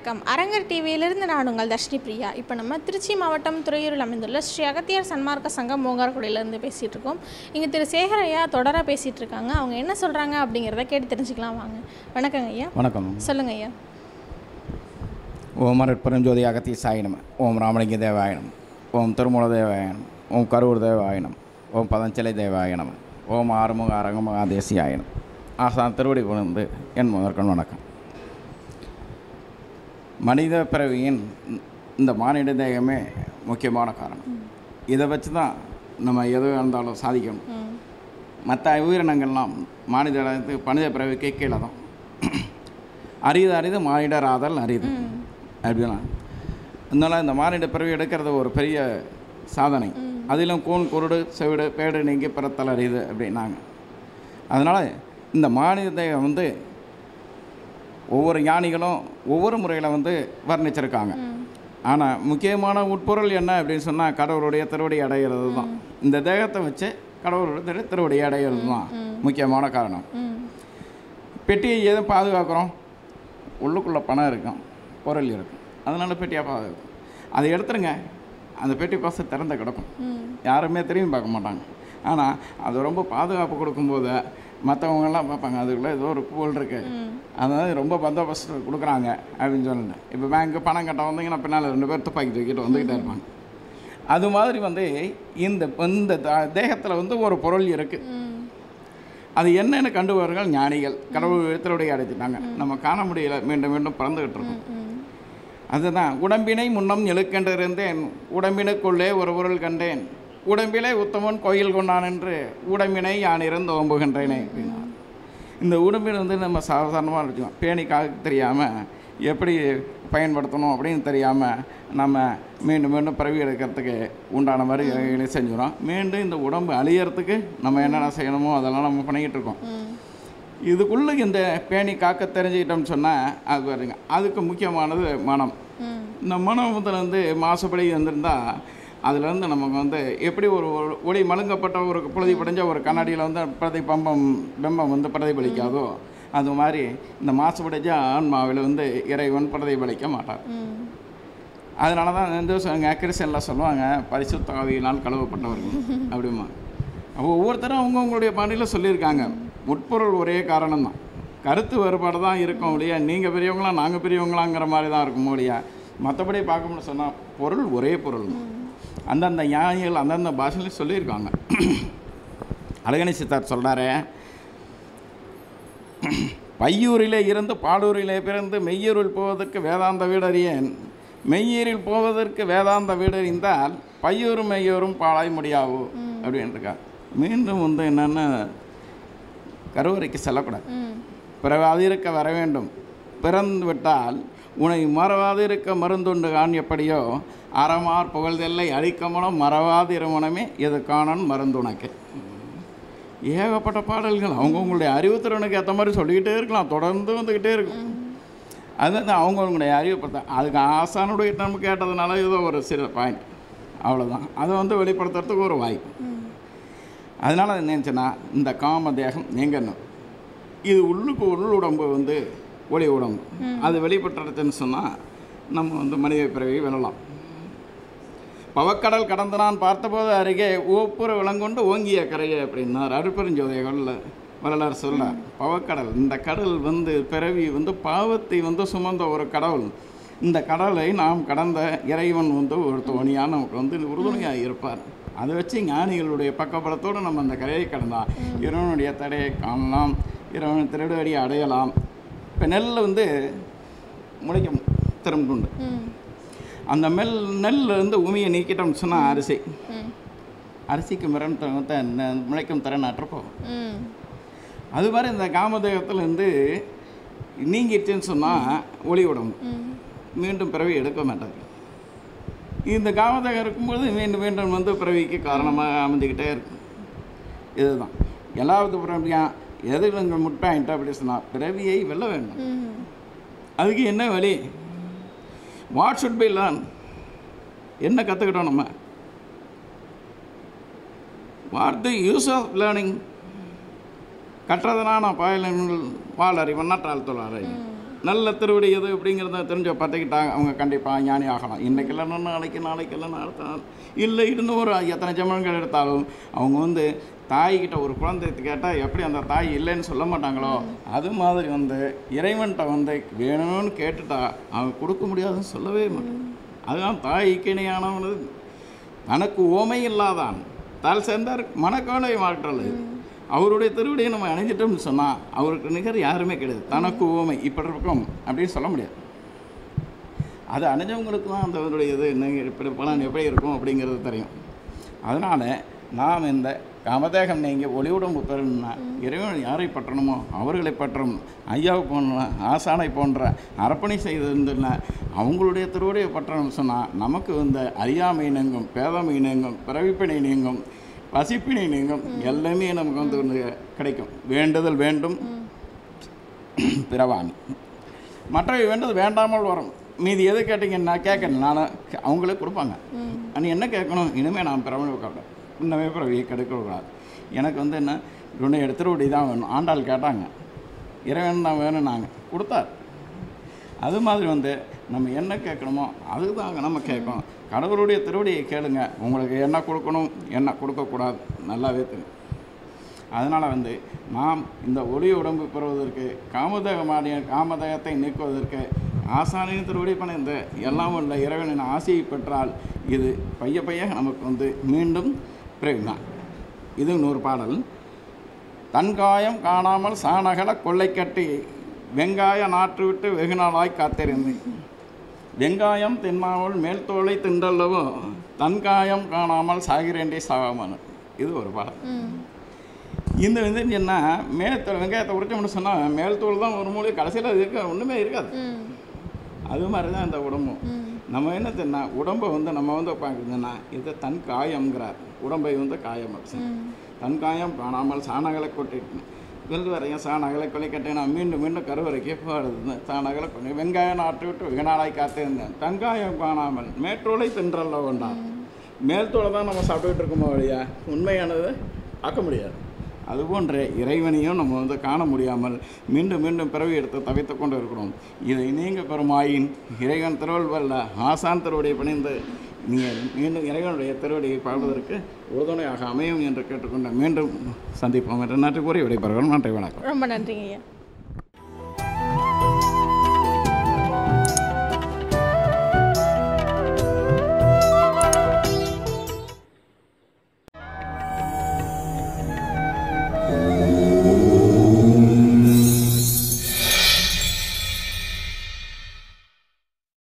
வணக்கம் அரங்கர் டிவியிலிருந்து நான் உங்கள் தர்ஷினி பிரியா இப்போ நம்ம திருச்சி மாவட்டம் துறையூரில் அமைந்துள்ள ஸ்ரீ அகத்தியர் சன்மார்க்க சங்கம் மூங்கார்குடியிலேருந்து பேசிகிட்டு இருக்கோம் இங்கே திரு சேகர் ஐயா தொடராக பேசிகிட்டு இருக்காங்க அவங்க என்ன சொல்கிறாங்க அப்படிங்கிறத கேட்டு தெரிஞ்சுக்கலாம் வாங்க வணக்கங்க ஐயா வணக்கம் சொல்லுங்க ஐயா ஓம் அருட்பெருஞ்சோதி அகத்தி சாயினம் ஓம் ராமலிங்க தேவாயனம் ஓம் திருமூல தேவாயனம் ஓம் கரூர் தேவாயனம் ஓம் பதஞ்சலை தேவாயனம் ஓம் ஆறுமுக அரங்கமகா தேசியாயனம் ஆசான் திருவடி புகழ்ந்து என் முதற்கண் வணக்கம் மனித பிறவியின் இந்த மானிட தேகமே முக்கியமான காரணம் இதை வச்சு தான் நம்ம எது இருந்தாலும் சாதிக்கணும் ம் மற்ற உயிரினங்கள்லாம் மானிட மனித பிறவிக்கு கீழே தான் அரிது அரிது மானிடராதல் அரிது அப்படின்னா அதனால் இந்த மானிட பிறவி எடுக்கிறது ஒரு பெரிய சாதனை அதிலும் கூன் குருடு செவிடு பேடு நீங்கி பிறத்தல் அரிது அப்படின்னாங்க அதனால் இந்த மானிட தேகம் வந்து ஒவ்வொரு ஞானிகளும் ஒவ்வொரு முறையில் வந்து வர்ணிச்சிருக்காங்க ஆனால் முக்கியமான உட்பொருள் என்ன அப்படின்னு சொன்னால் கடவுளுடைய திருவடி அடைகிறது தான் இந்த தேகத்தை வச்சு கடவுளுடைய திரு திருவடி அடைகிறது தான் முக்கியமான காரணம் ம் பெட்டியை எதுவும் பாதுகாக்கிறோம் உள்ளுக்குள்ளே பணம் இருக்கும் பொருள் இருக்கும் அதனால பெட்டியாக பாதுகாக்கும் அதை எடுத்துருங்க அந்த பெட்டி பாச திறந்த கிடக்கும் ம் யாருமே திரும்பி பார்க்க மாட்டாங்க ஆனால் அது ரொம்ப பாதுகாப்பு கொடுக்கும்போது மற்றவங்கெல்லாம் பார்ப்பாங்க அதுக்குள்ளே ஏதோ ஒரு பூல் இருக்குது ம் அதாவது ரொம்ப பந்தோபஸ்து கொடுக்குறாங்க அப்படின்னு சொல்லிட்டு இப்போ பேங்க்கு பணம் கட்ட வந்தீங்கன்னா பின்னால் ரெண்டு பேர் துப்பாக்கி தூக்கிட்டு வந்துக்கிட்டே இருப்பாங்க அது மாதிரி வந்து இந்த இந்த தேகத்தில் வந்து ஒரு பொருள் இருக்குது ம் அது என்னன்னு கண்டுபவர்கள் ஞானிகள் கடவுள் எழுத்தருடைய அடைச்சிட்டாங்க நம்ம காண முடியல மீண்டும் மீண்டும் பிறந்துகிட்டு இருக்கோம் ம் அதுதான் உடம்பினை முன்னம் இழுக்கென்றிருந்தேன் உடம்பினுக்குள்ளே ஒரு பொருள் கண்டேன் உடம்பிலே உத்தமன் கோயில் கொண்டான் என்று உடம்பினை யான் இருந்து ஓம்புகின்றேனே அப்படின்னா இந்த உடம்பினை வந்து நம்ம சாதாரணமாக வச்சுக்கோம் பேணிக்காக தெரியாமல் எப்படி பயன்படுத்தணும் அப்படின்னு தெரியாமல் நம்ம மீண்டும் மீண்டும் பிறவி எடுக்கிறதுக்கு உண்டான மாதிரி வேலைகளை செஞ்சுக்கிறோம் மீண்டும் இந்த உடம்பு அழியறதுக்கு நம்ம என்னென்ன செய்யணுமோ அதெல்லாம் நம்ம பண்ணிக்கிட்டு இருக்கோம் ம் இதுக்குள்ளே இந்த பேணி காக்க தெரிஞ்சுக்கிட்டோம்னு சொன்னால் அது பாருங்க அதுக்கு முக்கியமானது மனம் ம் இந்த மனம் வந்து மாசுபடி வந்திருந்தால் அதுலேருந்து நமக்கு வந்து எப்படி ஒரு ஒரு ஒளி மழுங்கப்பட்ட ஒரு புழுதி படைஞ்ச ஒரு கண்ணாடியில் வந்து பிரதிபம்பம் பிம்பம் வந்து பிரதிபலிக்காதோ அது மாதிரி இந்த மாசுபடைஞ்ச ஆன்மாவில் வந்து இறைவன் பிரதிபலிக்க மாட்டார் ம் அதனால தான் வந்து சொல்லுங்க கிறிஸ்டியன்லாம் சொல்லுவாங்க பரிசுத்த ஆவியினால் கழுவப்பட்டவர்கள் அப்படிமா அப்போ ஒவ்வொருத்தரும் அவங்கவுங்களுடைய பாணியில் சொல்லியிருக்காங்க உட்பொருள் ஒரே காரணம் தான் கருத்து வேறுபாடு தான் இருக்கும் ஒழிய நீங்கள் பெரியவங்களா நாங்கள் பெரியவங்களாங்கிற மாதிரி தான் இருக்கும் ஒழிய மற்றபடி பார்க்கணும்னு சொன்னால் பொருள் ஒரே பொருள் தான் அந்தந்த ஞானிகள் அந்தந்த பாஷையிலையும் சொல்லியிருக்காங்க அழகணி சித்தார் சொல்கிறாரு பையூரிலே இருந்து பாடூரிலே பிறந்து மெய்யூரில் போவதற்கு வேதாந்த வீடறியேன் மெய்யூரில் போவதற்கு வேதாந்த வீடறிந்தால் பையூரும் மெய்யூரும் பாழாய் முடியாவோ அப்படின்ட்டுருக்கா மீண்டும் வந்து என்னென்னா கருவறைக்கு செல்லக்கூடாது ம் பிறவாதிருக்க வர வேண்டும் பிறந்து விட்டால் உன்னை மறவாதிருக்க மருந்துண்டு காண் எப்படியோ அறமார் புகழ்தெல்லை அழிக்கமனம் மறவாதிருமணமே எது காணன் மருந்துணக்கு ஏகப்பட்ட பாடல்கள் அவங்கவுங்களுடைய அறிவுத்திறனுக்கு ஏற்ற மாதிரி சொல்லிக்கிட்டே இருக்கலாம் தொடர்ந்து வந்துக்கிட்டே இருக்கும் அதுதான் அவங்கவுங்களுடைய அறிவு பார்த்தா அதுக்கு ஆசானுடைய நம்ம கேட்டதுனால ஏதோ ஒரு சில பாயிண்ட் அவ்வளோதான் அதை வந்து வெளிப்படுத்துறதுக்கு ஒரு வாய்ப்பு ம் அதனால் என்ன நினச்சேன்னா இந்த காம தேகம் நீங்கணும் இது உள்ளுக்கு உள் உடம்பு வந்து ஒளி உடம்பு அது வெளிப்பட்டுறதுன்னு சொன்னால் நம்ம வந்து மனித பிறவி வெல்லலாம் பவக்கடல் கடந்து நான் பார்த்தபோது அருகே ஓப்புற விலங்கொண்டு ஓங்கிய கரையே அப்படின்னார் அருப்பெருஞ்சோதைகளில் வரலாறு சொல்றார் பவக்கடல் இந்த கடல் வந்து பிறவி வந்து பாவத்தை வந்து சுமந்த ஒரு கடவுள் இந்த கடலை நாம் கடந்த இறைவன் வந்து ஒரு தோணியாக நமக்கு வந்து உறுதுணையாக இருப்பார் அதை வச்சு ஞானிகளுடைய பக்கபலத்தோடு நம்ம அந்த கரையை கடந்தால் இறைவனுடைய தடையை காணலாம் இறைவன் திருடடியை அடையலாம் இப்போ நெல் வந்து முளைக்கும் திறம்புண்டு ம் அந்த மெல் நெல்ல இருந்து உமியை நீக்கிட்டோம்னு சொன்னால் அரிசி ம் அரிசிக்கு மிரன் த- ந- முளைக்கும் திறன் அற்றப்போகும் ம் அது மாதிரி இந்த காமதேகத்தில் இருந்து நீங்கிடுச்சுன்னு சொன்னால் ஒளி உடம்பு ம் மீண்டும் பிறவி எடுக்க மாட்டார் இந்த காமதேகம் இருக்கும்போது மீண்டும் மீண்டும் வந்து பிறவிக்கு காரணமாக அமைஞ்சுக்கிட்டே இருக்கும் இதுதான் எல்லாவது பிறவியா எது நீங்கள் முட்டாயிட்ட அப்படி சொன்னால் பிறவியை வெல்ல வேண்டும் ம் அதுக்கு என்ன வழி வாட் ஷுட் பி லேர்ன் என்ன கற்றுக்கிட்டோம் நம்ம what the use of learning கற்றதனான பாயலங்கள் வாழறிவன் நற்றால் தொழில் நல்ல திருவடி எது அப்படிங்கிறத தெரிஞ்ச பார்த்துக்கிட்டாங்க அவங்க கண்டிப்பாக ஞானி ஆகலாம் இன்றைக்கு இல்லைன்னா நாளைக்கு நாளைக்கு இல்லைன்னா அடுத்த நாள் இல்லை இன்னும் ஒரு எத்தனை ஜமனங்கள் எடுத்தாலும் அவங்க வந்து தாய்கிட்ட ஒரு குழந்தை கேட்டால் எப்படி அந்த தாய் இல்லைன்னு சொல்ல மாட்டாங்களோ அது மாதிரி வந்து இறைவன்கிட்ட வந்து வேணும்னு கேட்டுட்டா அவன் கொடுக்க முடியாதுன்னு சொல்லவே மாட்டான் அதுதான் தாய்க்கு இணையானவனது தனக்கு ஓமை இல்லாதான் தால் சேர்ந்தார் மனக்கவலை மாற்றல் அவருடைய திருவடியை நம்ம அணிஞ்சிட்டோம்னு சொன்னால் அவருக்கு நிகர் யாருமே கிடையாது தனக்கு ஓமை இப்படி இருக்கும் அப்படின்னு சொல்ல முடியாது அது அணிஞ்சவங்களுக்கு தான் அந்த அவருடைய இது என்ன இப்படி பலன் எப்படி இருக்கும் அப்படிங்கிறது தெரியும் அதனால் நாம் இந்த காமதேகம் நீங்க ஒளிவுடம்பு பெறணும்னா இறைவன் யாரை பற்றணுமோ அவர்களை பற்றும் ஐயாவை போன்ற ஆசானை போன்ற அர்ப்பணி செய்திருந்தன அவங்களுடைய திருவடியை பற்றணும்னு சொன்னால் நமக்கு இந்த அறியாமை நீங்கும் பேதமை நீங்கும் பிறவிப்பினை நீங்கும் பசிப்பினை நீங்கும் எல்லாமே நமக்கு வந்து ஒன்று கிடைக்கும் வேண்டுதல் வேண்டும் பிறவாணி மற்றவை வேண்டது வேண்டாமல் வரும் மீதி எது கேட்டீங்கன்னா கேட்கணும் நான் அவங்களே கொடுப்பாங்க நீ என்ன கேட்கணும் இனிமேல் நான் பிறவனை கேட்டேன் இன்னமே பிறவியை கெடுக்கக்கூடாது எனக்கு வந்து என்ன உன்னை திருவடி தான் வேணும் ஆண்டாள் கேட்டாங்க இறைவன் தான் வேணும் நாங்கள் கொடுத்தார் அது மாதிரி வந்து நம்ம என்ன கேட்கணுமோ அதுதாங்க நம்ம கேட்கணும் கடவுளுடைய திருவடியை கேளுங்க உங்களுக்கு என்ன கொடுக்கணும் என்ன கொடுக்கக்கூடாது நல்லாவே தெரியும் அதனால் வந்து நாம் இந்த ஒளி உடம்பு பெறுவதற்கு காமதகமானிய காமதகத்தை நீக்குவதற்கு ஆசானின் திருவடி பணிந்து எல்லாம் உள்ள இறைவனின் ஆசையை பெற்றால் இது பைய பைய நமக்கு வந்து மீண்டும் பிறகுதான் இது இன்னொரு பாடல் தன்காயம் காணாமல் சாணகல கொள்ளை கட்டி வெங்காய நாற்று விட்டு வெகு நாளாய் காத்திருந்தேன் வெங்காயம் தின்னாமல் மேல் தோலை தின்றல்லவோ தன்காயம் காணாமல் சாகிறேண்டே சாகாமல் இது ஒரு பாடல் ம் இந்த வந்து என்ன மேலத்தோல் வெங்காயத்தை உரிச்சோம்னு சொன்னால் மேல் தோல் தான் ஒரு மூலை கடைசியில் அது இருக்க ஒன்றுமே இருக்காது ம் அது மாதிரி தான் இந்த உடம்பும் ம் நம்ம என்ன தெரியும்னா உடம்பை வந்து நம்ம வந்து பார்க்குறதுன்னா இது தன் காயம்ங்கிறார் உடம்பை வந்து காயம் அப்படி ம் தன் காயம் காணாமல் சாணகளை கொட்டிட்டு வெல் வரையும் சாணகளை கொலை கட்டினா மீண்டும் மீண்டும் கருவறைக்கு போடுது சாணகளை கொண்டு வெங்காயம் நாட்டு விட்டு வெகுநாளாய் காத்திருந்தேன் தங்காயம் காணாமல் மேற்றோலை தின்றல்ல வேண்டாம் மேல்தோலை தான் நம்ம சாப்பிட்டுட்டு இருக்கோமோ வழியா உண்மையானது ஆக்க முடியாது அதுபோன்ற இறைவனையும் நம்ம வந்து காண முடியாமல் மீண்டும் மீண்டும் பிறவி எடுத்து தவித்து கொண்டு இருக்கிறோம் இதை நீங்க பெருமாயின் இறைவன் திருவள்ளுவல்ல ஆசான் திருவடியை பணிந்து நீங்கள் மீண்டும் இறைவனுடைய திருவடியை பாடுவதற்கு உறுதுணையாக அமையும் என்று கேட்டுக்கொண்டு மீண்டும் சந்திப்போம் என்று நன்றி கூறி விடைபெறுகிறோம் நன்றி வணக்கம் ரொம்ப நன்றிங்க ஐயா